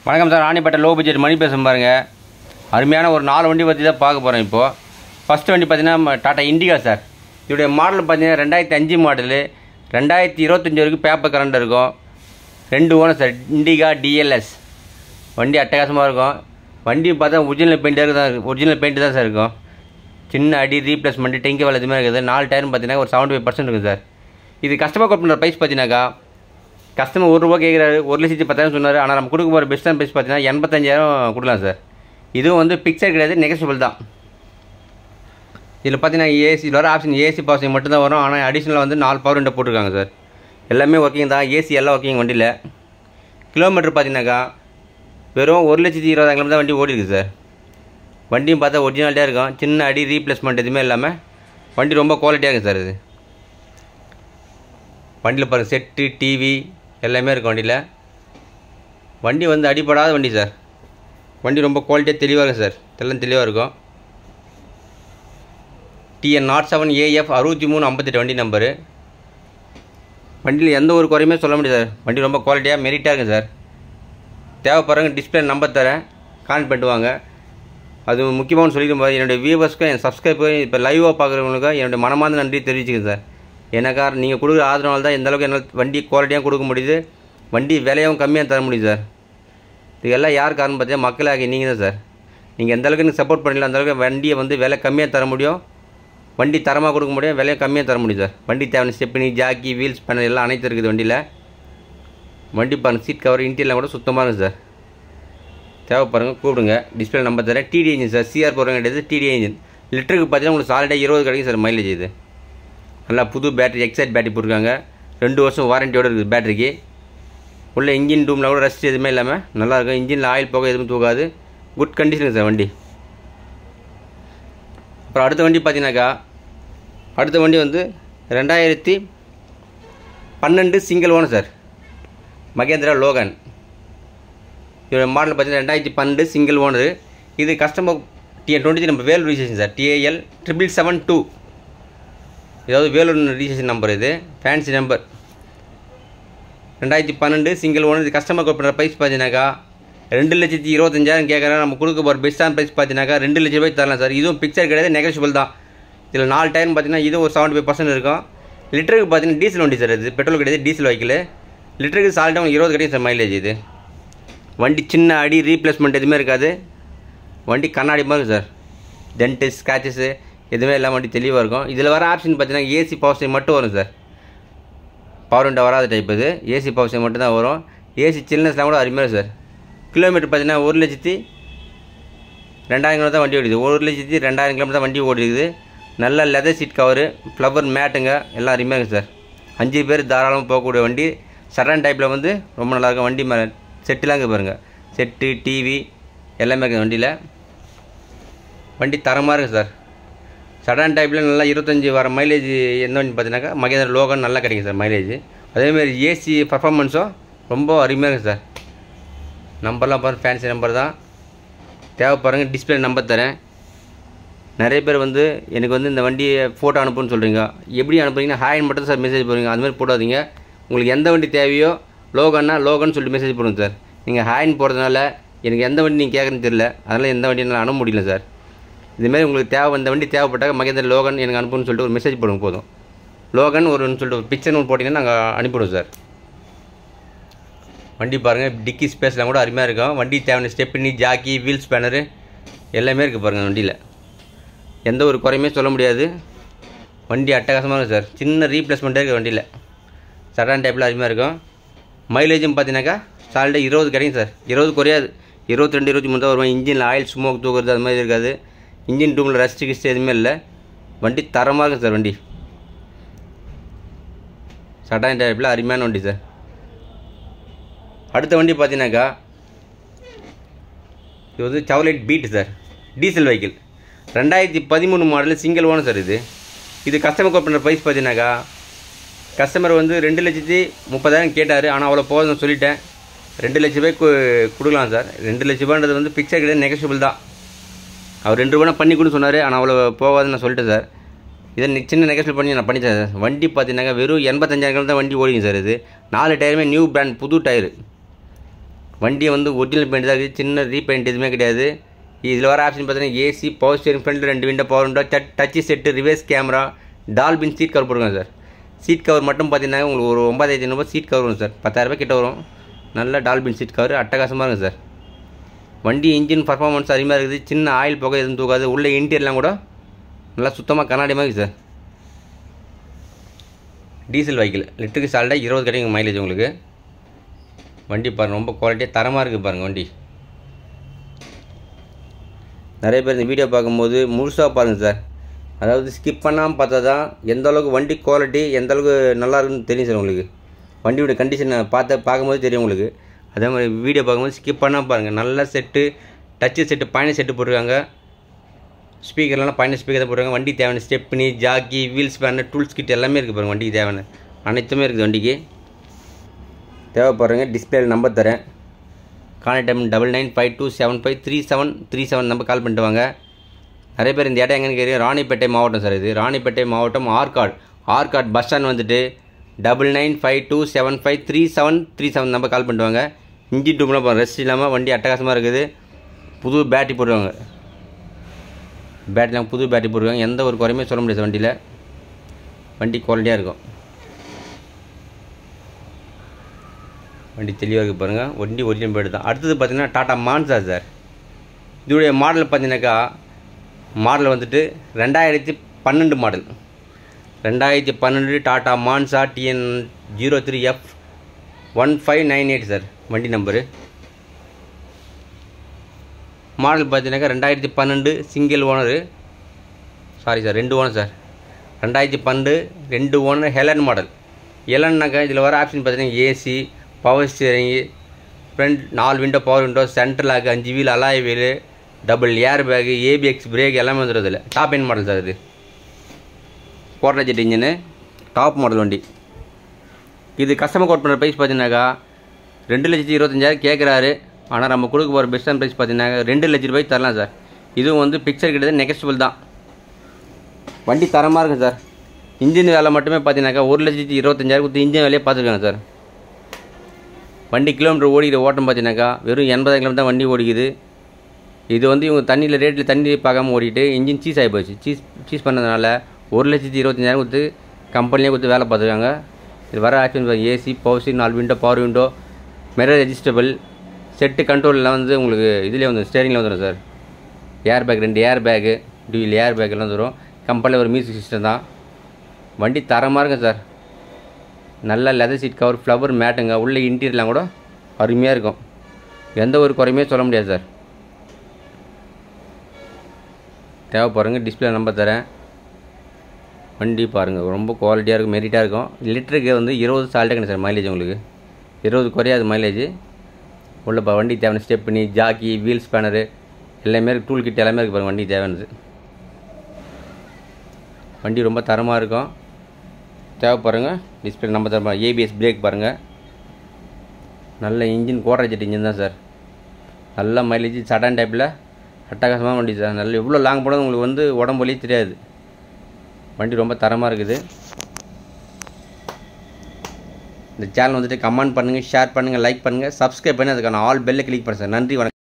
வணக்கம் sir Ranipet low budget Mani பேசும் பாருங்க அருமையான ஒரு நாலு வண்டி பற்றி தான் பார்க்க போகிறோம் இப்போது ஃபஸ்ட்டு வண்டி பார்த்தீங்கன்னா டாட்டா இண்டிகா சார் இதோடைய மாடல் பார்த்தீங்கன்னா ரெண்டாயிரத்தி அஞ்சு மாடலு ரெண்டாயிரத்தி இருபத்தஞ்சி வரைக்கும் பேப்பர் கரண்ட் இருக்கும் ரெண்டு ஓனர் சார் இண்டிகா டிஎல்எஸ் வண்டி அட்டகாசமாக இருக்கும் வண்டி பார்த்தா ஒரிஜினல் பெயிண்டாக தான் ஒரிஜினல் பெயிண்ட் தான் சார் இருக்கும் சின்ன அடி ரீப்ளேஸ்மெண்ட் டெங்கி வேலை எதுவுமே இருக்குது நாலு டயரும் பார்த்தீங்கன்னா ஒரு செவன்ட்டி ஃபைவ் பர்சன்ட் இருக்குது சார் இது கஸ்டமர் கோட் பண்ணுற ப்ரைஸ் பார்த்தீங்கன்னாக்கா கஸ்டமர் ஒரு ரூபா கேட்குறாரு ஒரு லட்சத்தி பத்தாயிரம் சொன்னார் ஆனால் நம்ம கொடுக்க போகிற பெஸ்ட்டான ப்ரைஸ் பார்த்தீங்கன்னா எண்பத்தஞ்சாயிரம் கொடுக்கலாம் சார் இதுவும் வந்து பிக்சர் கிடையாது நெகசிபிள் தான் இதில் பார்த்தீங்கன்னா ஏசி வர ஆப்ஷன் ஏசி பவர் மட்டும்தான் வரும் ஆனால் அடிஷ்னலாக வந்து நாலு பவர் விண்டோ போட்டிருக்காங்க சார் எல்லாமே ஒர்க்கிங் தான் ஏசி எல்லாம் ஒர்க்கிங் வண்டியில் கிலோமீட்டர் பார்த்தீங்கன்னாக்கா வெறும் ஒரு லட்சத்தி இருபதாயிரம் கிலோமீட்டர் தான் வண்டி ஓடி இருக்குது சார் வண்டியும் பார்த்தா ஒரிஜினாலிட்டியாக இருக்கும் சின்ன அடி ரீப்ளேஸ்மெண்ட் எதுவுமே இல்லாமல் வண்டி ரொம்ப குவாலிட்டியாக இருக்குது சார் இது வண்டியில் பாருங்கள் செட்டு டிவி எல்லாமே இருக்கும் வண்டியில் வண்டி வந்து அடிப்படாத வண்டி சார் வண்டி ரொம்ப குவாலிட்டியாக தெளிவாக இருக்கும் சார் எல்லாம் தெளிவாக இருக்கும் டிஎன் நாட் செவன் ஏஎஃப் அறுபத்தி மூணு ஐம்பத்தெட்டு வண்டி நம்பரு வண்டியில் எந்த ஒரு குறையுமே சொல்ல முடியாது சார் வண்டி ரொம்ப குவாலிட்டியாக மெரிட்டாக இருக்குது சார் தேவைப்படுறவங்க டிஸ்பிளே நம்பர் தரேன் கான்ட் பண்ணிட்டு வாங்க அது முக்கியமாக சொல்லிக்கும் போது என்னுடைய வியூவர்ஸ்க்கும் என் சப்ஸ்கிரைபர் இப்போ லைவாக பார்க்குறவங்களுக்கும் என்னுடைய மனமார்ந்த நன்றி தெரிவிச்சுக்கேன் சார் ஏன்னாக்கா நீங்கள் கொடுக்குற ஆதரவால் தான் எந்த அளவுக்கு என்னால் வண்டி குவாலிட்டியாக கொடுக்க முடியுது வண்டி விலையும் கம்மியாக தர முடியுது சார் இது எல்லாம் யார் காரணம் பார்த்தீங்கன்னா மக்களாகி நீங்கள் தான் சார் நீங்கள் எந்த அளவுக்கு எனக்கு சப்போர்ட் பண்ணல அந்த அளவுக்கு வண்டியை வந்து விலை கம்மியாக தர முடியும் வண்டி தரமாக கொடுக்க முடியும் விலையை கம்மியாக தர முடியும் சார் வண்டி தேவையான ஸ்டெப்னி ஜாக்கி வீல்ஸ் பேனல் எல்லாம் அனைத்து இருக்குது வண்டியில் வண்டி பாருங்கள் சீட் கவர் இன்டீரியர்லாம் கூட சுத்தமாக இருக்குது சார் தேவை பாருங்கள் கூப்பிடுங்க டிஸ்பிளே நம்பர் தரேன் டிடி இன்ஜின் சார் சிஆர் போகிறவங்க கிடையாது டிடி இன்ஜின் லிட்டருக்கு பார்த்தீங்கன்னா உங்களுக்கு சாலிடாக இருபது கிடைக்கும் சார் மைலேஜ் இது நல்லா புது பேட்டரி எக்ஸைட் பேட்டரி போட்டிருக்காங்க ரெண்டு வருஷம் வாரண்டியோடு இருக்குது பேட்டரிக்கு உள்ள இன்ஜின் டூமில் கூட ரெஸ்ட் எதுவுமே இல்லாமல் நல்லாயிருக்கும் இன்ஜினில் ஆயில் போக எதுவும் தூக்காது குட் கண்டிஷனுங்க சார் வண்டி அப்புறம் அடுத்த வண்டி பார்த்தீங்கன்னாக்கா அடுத்த வண்டி வந்து ரெண்டாயிரத்தி பன்னெண்டு single owner sir Mahindra Logan இதோட மாடல் பார்த்தீங்கன்னா ரெண்டாயிரத்தி பன்னெண்டு சிங்கிள் ஓனர் இது கஸ்டமர் டிஎன் டுவெண்ட்டி நம்ம Vellore registration sir TAL triple seven two ஏதாவது வேலூர் ரிஜிஸ்ட்ரேஷன் நம்பர் இது ஃபேன்சி நம்பர் ரெண்டாயிரத்தி பன்னெண்டு சிங்கிள் ஓனர் இது கஸ்டமர் கோட் பண்ணுற ப்ரைஸ் பார்த்தீங்கன்னாக்கா ரெண்டு லட்சத்தி இருபத்தஞ்சாயிரம் கேட்குறேன் நம்ம கொடுக்க போகிற பெஸ்ட்டான ப்ரைஸ் பார்த்தீங்கன்னாக்கா ரெண்டு லட்ச ரூபாய் தரலாம் சார் இதுவும் பிக்சர் கிடையாது நெகோஷியபிள் தான் இதில் நாலு டைம் பார்த்தீங்கன்னா இதுவும் ஒரு செவன்ட்டி ஃபைவ் பர்சன்ட் இருக்கும் லிட்டருக்கு பார்த்தீங்கன்னா டீசல் வண்டி சார் இது பெட்ரோல் கிடையாது டீசல் வைக்கல லிட்டருக்கு சால்ட்டாக உங்களுக்கு இருபது கிடைக்கும் சார் மைலேஜ் இது வண்டி சின்ன அடி ரீப்ளேஸ்மெண்ட் எதுவுமே இருக்காது வண்டி கண்ணாடி மாதிரி இருக்கும் சார் டென்ட்டு ஸ்க்ராச்சஸு எதுவுமே இல்லாமல் வண்டி தெளிவாக இருக்கும் இதில் வர ஆப்ஷன் பார்த்தீங்கன்னா ஏசி பவர் ஸ்டேஷன் மட்டும் வரும் சார் பவர் விண்டோ வராத டைப் இது ஏசி பவர் ஸ்டேஷன் மட்டும் தான் வரும் ஏசி சில்னஸ்லாம் கூட அருமையாக சார் கிலோமீட்டர் பார்த்தீங்கன்னா ஒரு லட்சத்தி ரெண்டாயிரம் கிலோ தான் வண்டி ஓடிது ஒரு லட்சத்தி ரெண்டாயிரம் கிலோமீட்டர் தான் வண்டி ஓடிக்குது நல்ல லெதர் சீட் கவரு ஃப்ளவர் மேட்டுங்க எல்லாம் அருமையாக இருக்குது சார் அஞ்சு பேர் தாராளமாக போகக்கூடிய வண்டி சடன் டைப்பில் வந்து ரொம்ப நல்லாயிருக்கும் வண்டி மேலே செட்டுலாம் இருக்குது பாருங்கள் செட்டு டிவி எல்லாமே இருக்குது வண்டியில் வண்டி தரமாக இருக்குது சார் சடான் டைப்பில் நல்லா இருபத்தஞ்சி வர மைலேஜ் எந்த வண்டி பார்த்தீங்கன்னாக்கா மகேந்திர லோகன் நல்லா கிடைக்கும் சார் மைலேஜ் அதேமாதிரி ஏசி பர்ஃபார்மன்ஸும் ரொம்ப அருமையாக இருக்குது சார் நம்பர்லாம் பாருங்கள் ஃபேன்சி நம்பர் தான் தேவைப்படுறங்க டிஸ்பிளே நம்பர் தரேன் நிறைய பேர் வந்து எனக்கு வந்து இந்த வண்டியை ஃபோட்டோ அனுப்புன்னு சொல்கிறீங்க எப்படி அனுப்புறீங்கன்னா ஹாய்னு மட்டும் சார் மெசேஜ் போடுறீங்க அது மாதிரி போடாதீங்க உங்களுக்கு எந்த வண்டி தேவையோ லோகன்னா லோகன்னு சொல்லிட்டு மெசேஜ் போடுங்க சார் நீங்கள் ஹாய்னு போடுறதுனால எனக்கு எந்த வண்டி நீங்கள் கேட்குறதுன்னு தெரியல அதனால் எந்த வண்டி என்னால் அனுப்ப முடியல சார் இதுமாரி உங்களுக்கு தேவை இந்த வண்டி தேவைப்பட்டால் மகேந்திர லோகன் எனக்கு அனுப்புன்னு சொல்லிட்டு ஒரு மெசேஜ் போடுங்க போதும் லோகன் ஒரு சொல்லிட்டு ஒரு பிக்சர்னு ஒன்று போட்டிங்கன்னா நாங்கள் அனுப்பிவிடுவோம் சார் வண்டி பாருங்கள் டிக்கி ஸ்பேஸ்லாம் கூட அருமையாக இருக்கும் வண்டி தேவையான ஸ்டெப்னி ஜாக்கி வீல் ஸ்பேனரு எல்லாமே இருக்குது பாருங்கள் வண்டியில் எந்த ஒரு குறையுமே சொல்ல முடியாது வண்டி அட்டகாசமாக இருக்கும் சார் சின்ன ரீப்ளேஸ்மெண்ட்டே இருக்குது வண்டியில் சடான் டைப்பில் அருமையாக இருக்கும் மைலேஜும் பார்த்தீங்கன்னாக்கா சால்ட்டு இருபது கிடைக்கும் சார் இருபது குறையாது இருபத்தி ரெண்டு இருபத்தி மூணு தான் வரும் இன்ஜினில் ஆயில் ஸ்மோக் தூக்குறது அது மாதிரி இருக்காது இன்ஜின் ரூமில் ரஸ்ட்டு கிஸ்ட் எதுவுமே இல்லை வண்டி தரமாக இருக்கும் சார் வண்டி சடான் டைப்பில் அருமையான வண்டி சார் அடுத்த வண்டி பார்த்தீங்கன்னாக்கா இது வந்து Chevrolet Beat sir diesel vehicle ரெண்டாயிரத்தி பதிமூணு மாடல் சிங்கிள் ஓனர் சார் இது இது கஸ்டமர் கோட் பண்ணுற ப்ரைஸ் பார்த்தீங்கன்னாக்கா கஸ்டமர் வந்து ரெண்டு லட்சத்தி முப்பதாயிரம் கேட்டார் ஆனால் அவ்வளோ போதும் சொல்லிட்டேன் ரெண்டு லட்ச ரூபாய்க்கு கொடுக்கலாம் சார் ரெண்டு லட்ச ரூபான்றது வந்து பிக்சர் கிடையாது நெகஷியபிள் தான் அவர் ரெண்டு ரூபா பண்ணி கொடுன்னு சொன்னார் ஆனால் அவ்வளோ போகாதுன்னு நான் சொல்லிட்டேன் சார் இதை நி- சின்ன நெகஷியல் பண்ணி நான் பண்ணித்தரேன் சார் வண்டி பார்த்தீங்கன்னாக்கா வெறும் எண்பத்தஞ்சாயிரம் தான் வண்டி ஓடிங்க சார் இது நாலு டயருமே நியூ பிராண்ட் புது டயரு வண்டி வந்து ஒரிஜினல் பெயிண்ட் தான் இருக்குது சின்ன ரீபெயிண்ட் எதுவுமே கிடையாது இதில் வர ஆப்ஷன் பார்த்தீங்கன்னா ஏசி பவர் ஸ்டேரிங் ஃப்ரண்ட் ரெண்டு window power window touch touch set reverse camera dolphin seat cover போட்டுருங்க சார் சீட் கவர் மட்டும் பார்த்தீங்கன்னா உங்களுக்கு ஒரு ஒன்பதாயிரத்தி ஐநூறுபா சீட் கவர் வரும் சார் பத்தாயிரரூபா கிட்ட வரும் நல்ல டால்பின் சீட் கவர் அட்டகாசமாக இருக்கும் சார் வண்டி இன்ஜின் பர்ஃபார்மன்ஸ் அதிகமாக இருக்குது சின்ன ஆயில் புகை எதுவும் தூக்காது உள்ள இன்டீரியர்லாம் கூட நல்லா சுத்தமாக கண்ணாடி மாதிரி இருக்குது சார் டீசல் வெஹிக்கிள் லிட்டருக்கு சால்ட்டாக இருபது கிடைக்கும் மைலேஜ் உங்களுக்கு வண்டி பாருங்கள் ரொம்ப குவாலிட்டியாக தரமாக இருக்குது பாருங்கள் வண்டி நிறைய பேர் இந்த வீடியோ பார்க்கும்போது முழுசாக பாருங்கள் சார் அதாவது ஸ்கிப் பண்ணாமல் பார்த்தா தான் எந்த அளவுக்கு வண்டி குவாலிட்டி எந்த அளவுக்கு நல்லா இருக்குன்னு தெரியும் சார் உங்களுக்கு வண்டியோட கண்டிஷனை பார்த்து பார்க்கும்போது தெரியும் உங்களுக்கு அதே மாதிரி வீடியோ பார்க்கும்போது ஸ்கிப் பண்ணாமல் பாருங்கள் நல்ல set touch set Pioneer set போட்டிருக்காங்க ஸ்பீக்கர்லாம் பயண ஸ்பீக்கர் தான் போட்டிருக்காங்க வண்டி தேவையான stepney jack wheel spanner tools kit எல்லாமே இருக்குது பாருங்கள் வண்டிக்கு தேவையான அனைத்துமே இருக்குது வண்டிக்கு தேவைப்படுறங்க டிஸ்பிளேல நம்பர் தரேன் contact time double nine five two seven five three seven three seven number call பண்ணிட்டு வாங்க நிறைய பேர் இந்த இடம் எங்கன்னு கேட்குறீங்க ராணிப்பேட்டை மாவட்டம் சார் இது ராணிப்பேட்டை மாவட்டம் ஆர்காட் ஆர்காட் பஸ் ஸ்டாண்ட் வந்துட்டு double nine five two seven five three seven three seven number call பண்ணிட்டு வாங்க இன்ஜின் டூப்லாம் பாருங்கள் ரெஸ்ட் இல்லாமல் வண்டி அட்டகாசமாக இருக்குது புது பேட்டரி போடுவாங்க பேட்டரிலாம் புது பேட்டரி போடுவாங்க எந்த ஒரு குறையுமே சொல்ல முடியாது வண்டியில் வண்டி குவாலிட்டியாக இருக்கும் வண்டி தெளிவாக இருக்குது பாருங்கள் வண்டி ஒரிஜினல் பேடு தான் அடுத்தது பார்த்தீங்கன்னா டாட்டா மான்சா சார் இதோடைய மாடல் பார்த்தீங்கன்னாக்கா மாடல் வந்துட்டு ரெண்டாயிரத்தி பன்னெண்டு மாடல் ரெண்டாயிரத்தி பன்னெண்டு Tata Manza TN zero three F one five nine eight sir வண்டி நம்பரு மாடல் பார்த்தீங்கன்னாக்கா ரெண்டாயிரத்தி பன்னெண்டு சிங்கிள் ஓனரு சாரி சார் ரெண்டு ஓனர் சார் ரெண்டாயிரத்தி பன்னெண்டு ரெண்டு ஓனர் ஹெலன் மாடல் ஹெலன்னாக்கா இதில் வர ஆப்ஷன் பார்த்தீங்கன்னா ஏசி பவர் ஸ்டியரிங்கு ஃப்ரண்ட் நாலு window power window central lock அஞ்சு wheel alloy wheel double air bag ABS brake எல்லாமே வந்துடும் இதில் டாப் எண்ட் மாடல் சார் இது கோட்டை ஜெட் இன்ஜினு டாப் மாடல் வண்டி இது கஸ்டமர் கோட் பண்ணுற ப்ரைஸ் பார்த்தீங்கன்னாக்கா ரெண்டு லட்சத்தி இருபத்தஞ்சாயிரம் கேட்குறாரு ஆனால் நம்ம கொடுக்க போகிற பெஸ்ட்டான ப்ரைஸ் பார்த்தீங்கன்னா ரெண்டு லட்ச ரூபாய்க்கு தரலாம் சார் இதுவும் வந்து பிக்சர் கிட்டது நெகஸ்டபிள் தான் வண்டி தரமாக இருக்கும் சார் இன்ஜின் வேலை மட்டுமே பார்த்தீங்கன்னாக்கா ஒரு லட்சத்தி இருபத்தஞ்சாயிரம் கொடுத்து இன்ஜின் வேலையே பார்த்துருக்காங்க சார் வண்டி கிலோமீட்டர் ஓடிக்கிற ஓட்டம் பார்த்தீங்கன்னாக்கா வெறும் எண்பதாயிரம் கிலோமீட்டர் தான் வண்டி ஓடிக்குது இது வந்து இவங்க தண்ணியில் ரேட்டில் தண்ணி பார்க்காம ஓடிட்டு இன்ஜின் சீஸ் ஆகி போச்சு சீஸ் சீஸ் பண்ணதுனால ஒரு லட்சத்தி இருபத்தஞ்சாயிரம் கொடுத்து கம்பெனிலே கொடுத்து வேலை பார்த்துருக்காங்க இது வர ஆப்ஷன் ஏசி பவர் சீட் நாலு window power window mirror adjustable set கண்ட்ரோல்லாம் வந்து உங்களுக்கு இதுலேயே வந்து ஸ்டேரிங்கில் வந்துடும் சார் ஏர் பேக் ரெண்டு air bag dual air bag எல்லாம் வந்துடும் கம்பெனியில் ஒரு மியூசிக் சிஸ்டம் தான் வண்டி தரமாக இருக்கும் சார் நல்ல லெதர் சீட் கவர் ஃப்ளவர் மேட்டுங்க உள்ள இன்டீரியர்லாம் கூட அருமையாக இருக்கும் எந்த ஒரு குறையுமே சொல்ல முடியாது சார் தேவைப்படுறங்க டிஸ்பிளே நம்பர் தரேன் வண்டி பாருங்கள் ரொம்ப குவாலிட்டியாக இருக்கும் மெரிட்டாக இருக்கும் லிட்டருக்கு வந்து இருபது சால்ட்டே சார் மைலேஜ் உங்களுக்கு இருபது குறையாது மைலேஜ் உள்ள இப்போ வண்டி தேவையான ஸ்டெப்னி ஜாக்கி வீல் ஸ்பேனரு எல்லாமே இருக்குது டூல் கிட் எல்லாமே இருக்குது பாருங்கள் வண்டி தேவையானது வண்டி ரொம்ப தரமாக இருக்கும் தேவைப்படுறங்க டிஸ்பிளே நம்பர் தர ஏபிஎஸ் பிரேக் பாருங்கள் நல்ல இன்ஜின் கோட்ரா ஜெட் இன்ஜின் தான் சார் நல்ல மைலேஜ் சடன் டைப்பில் அட்டகாசமாக வண்டி சார் நல்ல எவ்வளோ லாங் போனது உங்களுக்கு வந்து உடம்பு வலியே தெரியாது வண்டி ரொம்ப தரமாக இருக்குது இந்த சேனல் வந்துட்டு கமெண்ட் பண்ணுங்கள் ஷேர் பண்ணுங்கள் லைக் பண்ணுங்கள் சப்ஸ்கிரைப் பண்ணி அதுக்கான ஆல் பெல்லை கிளிக் பண்ணுங்கள் சார் நன்றி வணக்கம்